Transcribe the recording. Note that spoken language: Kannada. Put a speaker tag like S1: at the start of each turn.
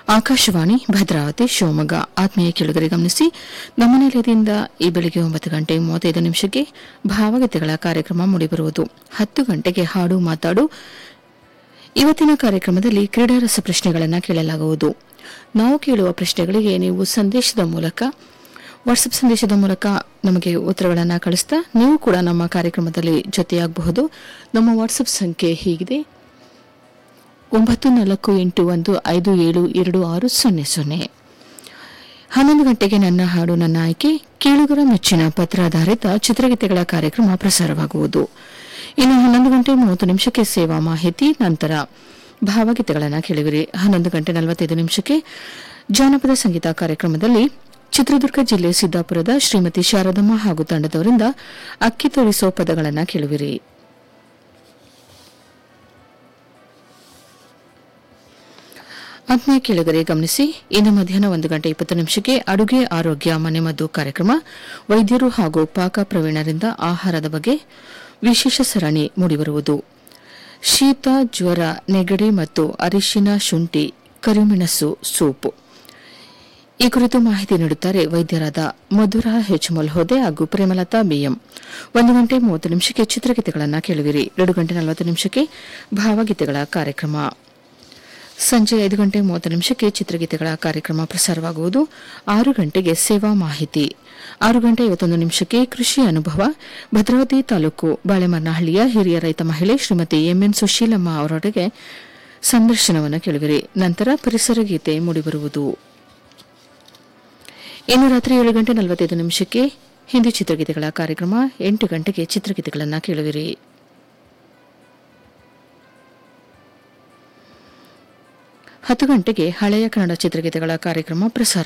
S1: ಆಕಾಶವಾಣಿ ಭದ್ರಾವತಿ ಶಿವಮೊಗ್ಗ ಆತ್ಮೀಯ ಕೆಳಗರೆ ಗಮನಿಸಿ ನಮ್ಮ ನಿಲಯದಿಂದ ಈ ಬೆಳಿಗ್ಗೆ ಒಂಬತ್ತು ಗಂಟೆ ಮೂವತ್ತೈದು ನಿಮಿಷಕ್ಕೆ ಭಾವಗೀತೆಗಳ ಕಾರ್ಯಕ್ರಮ ಮೂಡಿಬರುವುದು ಹತ್ತು ಗಂಟೆಗೆ ಹಾಡು ಮಾತಾಡು ಇವತ್ತಿನ ಕಾರ್ಯಕ್ರಮದಲ್ಲಿ ಕ್ರೀಡಾ ರಸ ಪ್ರಶ್ನೆಗಳನ್ನು ಕೇಳಲಾಗುವುದು ನಾವು ಕೇಳುವ ಪ್ರಶ್ನೆಗಳಿಗೆ ನೀವು ಸಂದೇಶದ ಮೂಲಕ ವಾಟ್ಸಪ್ ಸಂದೇಶದ ಮೂಲಕ ನಮಗೆ ಉತ್ತರಗಳನ್ನು ಕಳಿಸ್ತಾ ನೀವು ಕೂಡ ನಮ್ಮ ಕಾರ್ಯಕ್ರಮದಲ್ಲಿ ಜೊತೆಯಾಗಬಹುದು ನಮ್ಮ ವಾಟ್ಸಪ್ ಸಂಖ್ಯೆ ಹೀಗಿದೆ ಒಂಬತ್ತು ನಾಲ್ಕು ಎಂಟು ಒಂದು ಐದು ಏಳು ಎರಡು ಆರು ಸೊನ್ನೆ ಸೊನ್ನೆ ಹನ್ನೊಂದು ಗಂಟೆಗೆ ನನ್ನ ಹಾಡು ನನ್ನ ಆಯ್ಕೆ ಕೇಳುಗರ ಮೆಚ್ಚಿನ ಪತ್ರಾಧಾರಿತ ಚಿತ್ರಗೀತೆಗಳ ಕಾರ್ಯಕ್ರಮ ಪ್ರಸಾರವಾಗುವುದು ಇನ್ನು ಹನ್ನೊಂದು ಗಂಟೆ ಮೂವತ್ತು ನಿಮಿಷಕ್ಕೆ ಸೇವಾ ಮಾಹಿತಿ ನಂತರ ಭಾವಗೀತೆಗಳನ್ನು ಕೇಳುವಿರಿ ಹನ್ನೊಂದು ಗಂಟೆ ನಲವತ್ತೈದು ನಿಮಿಷಕ್ಕೆ ಜಾನಪದ ಸಂಗೀತ ಕಾರ್ಯಕ್ರಮದಲ್ಲಿ ಚಿತ್ರದುರ್ಗ ಜಿಲ್ಲೆ ಸಿದ್ದಾಪುರದ ಶ್ರೀಮತಿ ಶಾರದಮ್ಮ ಹಾಗೂ ತಂಡದವರಿಂದ ಅಕ್ಕಿ ತೋರಿಸೋ ಪದಗಳನ್ನು ಕೇಳುವಿರಿ ಆತ್ಮೀಯ ಕೇಳಿಗರೆ ಗಮನಿಸಿ ಇಂದು ಮಧ್ಯಾಹ್ನ ಒಂದು ಗಂಟೆ ಇಪ್ಪತ್ತು ನಿಮಿಷಕ್ಕೆ ಅಡುಗೆ ಆರೋಗ್ಯ ಮನೆಮದ್ದು ಕಾರ್ಯಕ್ರಮ ವೈದ್ಯರು ಹಾಗೂ ಪಾಕ ಪ್ರವೀಣರಿಂದ ಆಹಾರದ ಬಗ್ಗೆ ವಿಶೇಷ ಸರಣಿ ಮೂಡಿಬರುವುದು ಶೀತ ಜ್ವರ ನೆಗಡಿ ಮತ್ತು ಅರಿಶಿನ ಶುಂಠಿ ಕರಿಮೆಣಸು ಸೂಪ್ ಈ ಕುರಿತು ಮಾಹಿತಿ ನೀಡುತ್ತಾರೆ ವೈದ್ಯರಾದ ಮಧುರಾ ಹೆಚ್ ಮಲ್ಹೋದೆ ಹಾಗೂ ಪ್ರೇಮಲತಾ ಬಿಎಂ ಒಂದು ಗಂಟೆ ಮೂವತ್ತು ನಿಮಿಷಕ್ಕೆ ಚಿತ್ರಗೀತೆಗಳನ್ನು ಕೇಳುವಿರಿ ಎರಡು ಗಂಟೆ ನಲವತ್ತು ನಿಮಿಷಕ್ಕೆ ಭಾವಗೀತೆಗಳ ಕಾರ್ಯಕ್ರಮ ಸಂಜೆ ಐದು ಗಂಟೆ ಮೂವತ್ತು ನಿಮಿಷಕ್ಕೆ ಚಿತ್ರಗೀತೆಗಳ ಕಾರ್ಯಕ್ರಮ ಪ್ರಸಾರವಾಗುವುದು ಆರು ಗಂಟೆಗೆ ಸೇವಾ ಮಾಹಿತಿ ಆರು ಗಂಟೆ ಐವತ್ತೊಂದು ನಿಮಿಷಕ್ಕೆ ಕೃಷಿ ಅನುಭವ ಭದ್ರಾವತಿ ತಾಲೂಕು ಬಾಳೆಮನ್ನಹಳ್ಳಿಯ ಹಿರಿಯ ರೈತ ಮಹಿಳೆ ಶ್ರೀಮತಿ ಎಂಎನ್ ಸುಶೀಲಮ್ಮ ಅವರೊಡೆಗೆ ಸಂದರ್ಶನವನ್ನು ಕೇಳುವಿರಿ ನಂತರ ಪರಿಸರ ಗೀತೆ ಮೂಡಿಬರುವುದು ಇನ್ನು ರಾತ್ರಿ ಏಳು ಗಂಟೆ ನಲವತ್ತೈದು ನಿಮಿಷಕ್ಕೆ ಹಿಂದಿ ಚಿತ್ರಗೀತೆಗಳ ಕಾರ್ಯಕ್ರಮ ಎಂಟು ಗಂಟೆಗೆ ಚಿತ್ರಗೀತೆಗಳನ್ನು ಕೇಳುವಿರಿ ಹತ್ತು ಗಂಟೆಗೆ ಹಳೆಯ ಕನ್ನಡ ಚಿತ್ರಗೀತೆಗಳ ಕಾರ್ಯಕ್ರಮ ಪ್ರಸಾರ